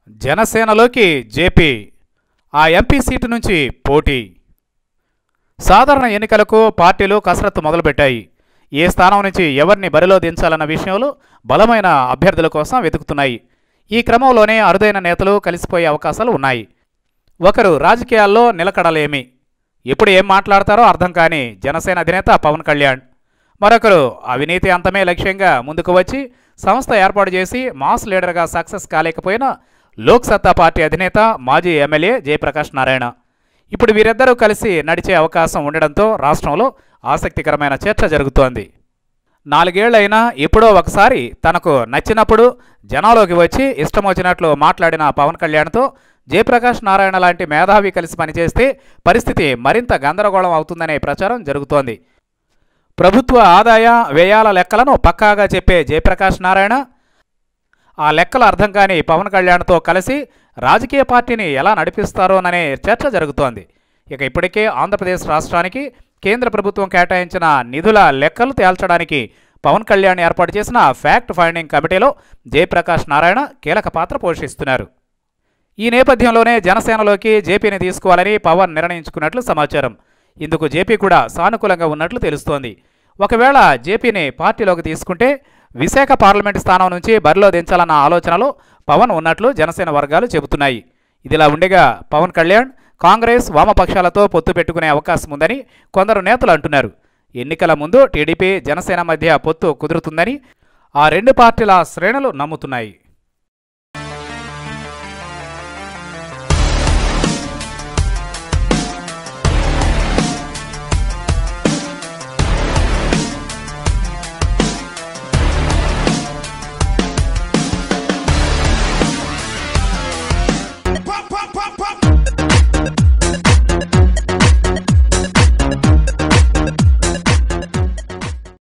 జనసేనలోకి JP ఆ MP seat నుంచి పోటీ సాధారణ ఎన్నికలకు పార్టీలు కసరత్తు మొదలుపెట్టాయి ఏ స్థానం నుంచి ఎవరిని బరిలో దించాలన్న విషయంలో బలమైన అభ్యర్థుల కోసం వెతుకుతున్నాయి ఈ క్రమంలోనే అరుదైన నేతలు కలిసిపోయే అవకాశాలు ఉన్నాయి ఒకరు రాజకీయాల్లో నిలకడలేమి ఎప్పుడు ఏం మాట్లాడతారో అర్థం కాని జనసేన అధినేత పవన్ కళ్యాణ్ మరొకరు అవినీతి అంతమే లక్ష్యంగా ముందుకు వచ్చి సంస్థ ఏర్పాటు చేసి మాస్ లీడర్గా సక్సెస్ కాలేకపోయిన లోక్ సత్తా పార్టీ అధినేత మాజీ ఎమ్మెల్యే జయప్రకాష్ నారాయణ ఇప్పుడు వీరిద్దరూ కలిసి నడిచే అవకాశం ఉండడంతో రాష్ట్రంలో ఆసక్తికరమైన చర్చ జరుగుతోంది నాలుగేళ్లైనా ఎప్పుడో ఒకసారి తనకు నచ్చినప్పుడు జనాలోకి వచ్చి ఇష్టం వచ్చినట్లు మాట్లాడిన పవన్ కళ్యాణ్తో జయప్రకాష్ నారాయణ లాంటి మేధావి కలిసి పనిచేస్తే పరిస్థితి మరింత గందరగోళం అవుతుందనే ప్రచారం జరుగుతోంది ప్రభుత్వ ఆదాయ వ్యయాల లెక్కలను పక్కాగా చెప్పే జయప్రకాష్ నారాయణ ఆ లెక్కలు అర్థం కాని పవన్ కళ్యాణ్తో కలిసి రాజకీయ పార్టీని ఎలా నడిపిస్తారోననే చర్చ జరుగుతోంది ఇక ఇప్పటికే ఆంధ్రప్రదేశ్ రాష్ట్రానికి కేంద్ర ప్రభుత్వం కేటాయించిన నిధుల లెక్కలు తేల్చడానికి పవన్ కళ్యాణ్ ఏర్పాటు చేసిన ఫ్యాక్ట్ ఫైండింగ్ కమిటీలో జయప్రకాష్ నారాయణ కీలక పాత్ర పోషిస్తున్నారు ఈ నేపథ్యంలోనే జనసేనలోకి జేపీని తీసుకోవాలని పవన్ నిర్ణయించుకున్నట్లు సమాచారం ఇందుకు జేపీ కూడా సానుకూలంగా ఉన్నట్లు తెలుస్తోంది ఒకవేళ జేపీని పార్టీలోకి తీసుకుంటే విశాఖ పార్లమెంటు స్థానం నుంచి బరిలో దించాలన్న ఆలోచనలో పవన్ ఉన్నట్లు జనసేన వర్గాలు చెబుతున్నాయి ఇదిలా ఉండగా పవన్ కళ్యాణ్ కాంగ్రెస్ వామపక్షాలతో పొత్తు పెట్టుకునే అవకాశం ఉందని కొందరు నేతలు అంటున్నారు ఎన్నికల ముందు టీడీపీ జనసేన మధ్య పొత్తు కుదురుతుందని ఆ రెండు పార్టీల శ్రేణులు నమ్ముతున్నాయి